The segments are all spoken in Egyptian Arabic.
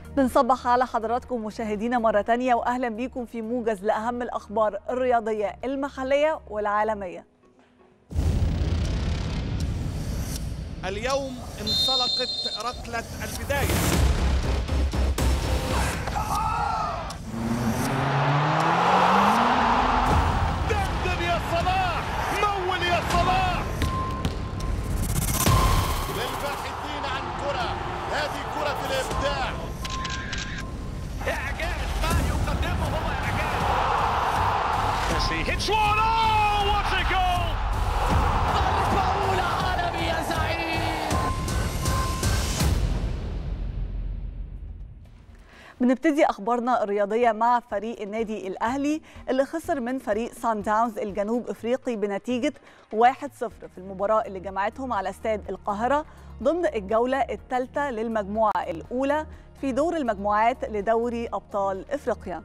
بنصبح على حضراتكم مشاهدينا مرة تانية وأهلا بيكم في موجز لأهم الأخبار الرياضية المحلية والعالمية اليوم انطلقت ركلة البداية دندن يا صلاح مول يا صلاح للباحثين عن كرة هذه كرة الإبداع إعجاز ما يقدمه هو إعجاز ميسي hits one oh what a goal ضربة أولى عالمي يا زعيم بنبتدي أخبارنا الرياضية مع فريق النادي الأهلي اللي خسر من فريق سان داونز الجنوب إفريقي بنتيجة 1-0 في المباراة اللي جمعتهم على استاد القاهرة ضمن الجولة الثالثة للمجموعة الأولى في دور المجموعات لدوري أبطال إفريقيا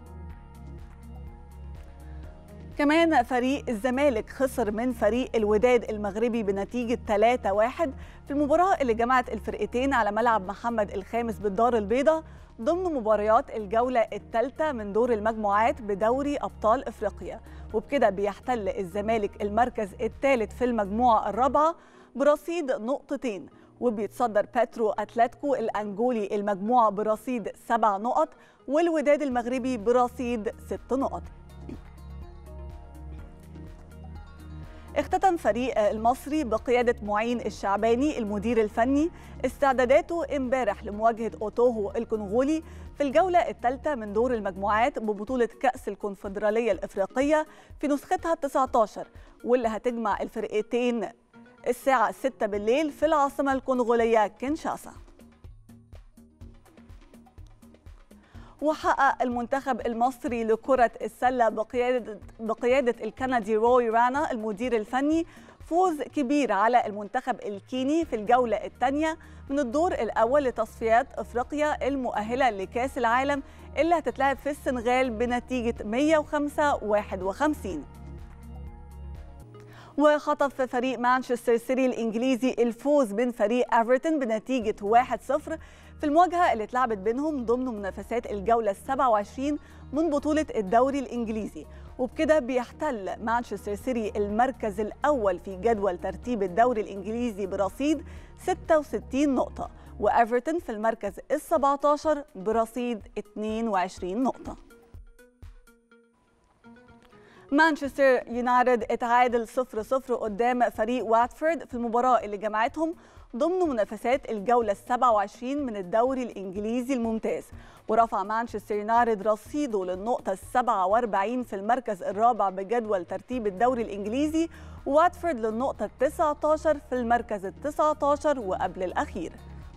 كمان فريق الزمالك خسر من فريق الوداد المغربي بنتيجة 3-1 في المباراة اللي جمعت الفرقتين على ملعب محمد الخامس بالدار البيضاء ضمن مباريات الجولة الثالثة من دور المجموعات بدوري أبطال إفريقيا وبكده بيحتل الزمالك المركز الثالث في المجموعة الرابعة برصيد نقطتين وبيتصدر باترو أتلتيكو الأنجولي المجموعة برصيد سبع نقط والوداد المغربي برصيد ست نقط اختتم فريق المصري بقيادة معين الشعباني المدير الفني استعداداته امبارح لمواجهة أوتوهو الكونغولي في الجولة الثالثة من دور المجموعات ببطولة كأس الكونفدرالية الإفريقية في نسختها 19 واللي هتجمع الفرقتين الساعة 6 بالليل في العاصمة الكونغولية كينشاسا وحقق المنتخب المصري لكرة السلة بقيادة, بقيادة الكندي روي رانا المدير الفني فوز كبير على المنتخب الكيني في الجولة الثانية من الدور الأول لتصفيات أفريقيا المؤهلة لكأس العالم اللي هتتلعب في السنغال بنتيجة 105-51 وخطف فريق مانشستر سيتي الإنجليزي الفوز من فريق أفرتون بنتيجة 1-0 في المواجهة اللي اتلعبت بينهم ضمن منافسات الجولة ال27 من بطولة الدوري الإنجليزي وبكده بيحتل مانشستر سيتي المركز الأول في جدول ترتيب الدوري الإنجليزي برصيد 66 نقطة وأفرتون في المركز ال17 برصيد 22 نقطة مانشستر يونايتد اتعادل 0-0 قدام فريق واتفورد في المباراة اللي جمعتهم ضمن منافسات الجولة ال27 من الدوري الإنجليزي الممتاز ورفع مانشستر يونايتد رصيده للنقطة ال47 في المركز الرابع بجدول ترتيب الدوري الإنجليزي وواتفورد للنقطة ال19 في المركز ال19 وقبل الأخير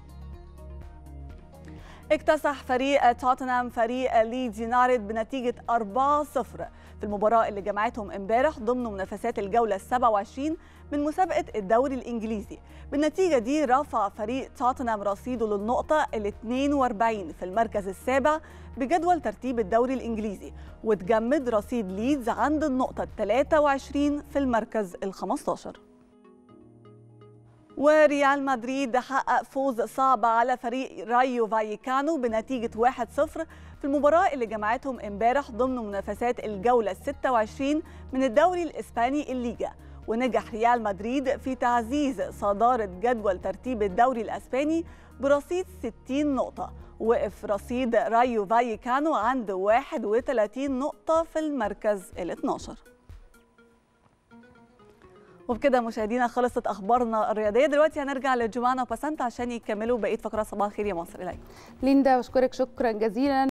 اكتسح فريق توتنهام فريق ليدز يونايتد بنتيجة 4-0 في المباراة اللي جمعتهم امبارح ضمن منافسات الجولة ال27 من مسابقة الدوري الإنجليزي بالنتيجة دي رفع فريق توتنهام رصيده للنقطة ال 42 في المركز السابع بجدول ترتيب الدوري الإنجليزي وتجمد رصيد ليدز عند النقطة 23 في المركز ال 15 وريال مدريد حقق فوز صعب على فريق رايو فايكانو بنتيجة 1-0 في المباراة اللي جمعتهم امبارح ضمن منافسات الجولة ال 26 من الدوري الإسباني الليجا ونجح ريال مدريد في تعزيز صدارة جدول ترتيب الدوري الأسباني برصيد 60 نقطة وقف رصيد رايو فايكانو عند 31 نقطة في المركز ال 12 وبكده مشاهدينا خلصت اخبارنا الرياضيه دلوقتي هنرجع لجمانة وبسنت عشان يكملوا بقيه فقرات صباح الخير يا مصر اليك ليندا بشكرك شكرا جزيلا